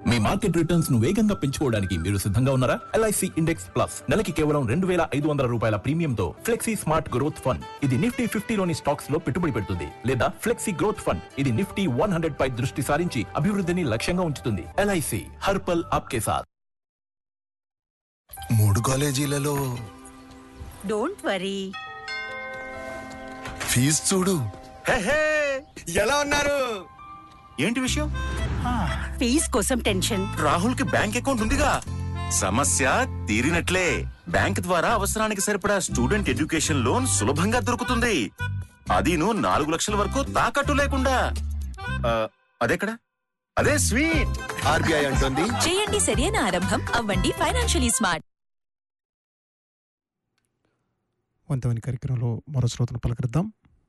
మీ market returns ను వేగంగా పెంచుకోవడానికి మీరు సిద్ధంగా ఉన్నారా ఎల్ఐసి ఇండెక్స్ ప్లస్ నెలకి కేవలం రెండు వేల ఐదు వందల రూపాయల ప్రీమియంతో ఫ్లెక్సీ స్మార్ట్ గ్రోత్ ఫండ్ ఇది నిఫ్టీ ఫిఫ్టీలోని స్టాక్స్ లో పెట్టుబడి పెడుతుంది లేదా ఫ్లెక్సీ గ్రోత్ ఫండ్ ఇది నిఫ్టీ వన్ హండ్రెడ్ పై దృష్టి సారించి అభివృద్ధిని లక్ష్యంగా ఉంచుతుంది ఎల్ఐసి హర్పల్ ఆప్కే సాథ్ మూడు కాలేజీలలో డోంట్ వరీ ఫీజు చూడు ఎలా ఉన్నారు ఏంటి విషయం ఫీజ్ కోసం టెన్షన్ రాహుల్ కి బ్యాంక్ అకౌంట్ ఉందిగా సమస్య తీరినట్లే బ్యాంక్ ద్వారా అవసరానికి సరిపడా స్టూడెంట్ ఎడ్యుకేషన్ లోన్ సులభంగా దొరుకుతుంది అదీను నాలుగు లక్షల వరకు తాకట్టు లేకుండా ఆ, అదెక్కడ అదే స్వీట్ ఆర్బీఐ అంటుంది చేయండి సరైన ఆరంభం అవ్వండి ఫైనాన్షియలీ స్మార్ట్ వంతవని కార్యక్రమంలో మరో శ్రోతను పలకరిద్దాం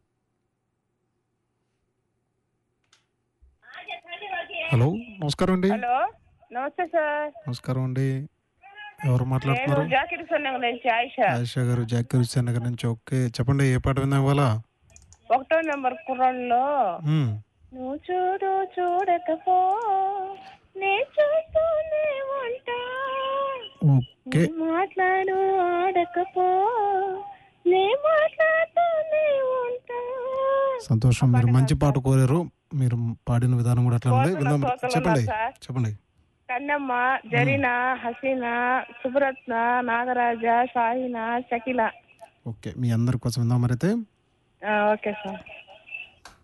హలో నమస్కారం అండి హలో నమస్తే సార్ నమస్కారం అండి ఎవరు నేను మాట్లాడుతున్నారు జాకిర్ సొన్నగ నుంచి ఆయిష ఆయిషా గారు జాకీర్ హుస్సేన్ నగర్ నుంచి ఓకే చెప్పండి ఏ పాట విందాం ఇవాళ ఒకటో నెంబర్ కుర్రాళ్ళలో మ్మ్. నువ్వు చూడు చూడకపో నే చూస్తూనే ఉంటా ఓకే నువ్వు మాట్లాడు ఆడకపో నే మాట్లాడుతూనే ఉంటా సంతోషం మీరు మంచి పాట కోరారు మీరు పాడిన విధానం కూడా అట్లా ఉంది కోరుతున్నా, విందాం కోరుతున్నా చెప్పండి సార్. చెప్పండి కన్నమ్మ జరీనా హసీనా సుబ్రత్న నాగరాజ షాహినా షకిల ఓకే మీ అందరి కోసం విందాం మరైతే ఆ, ఓకే సార్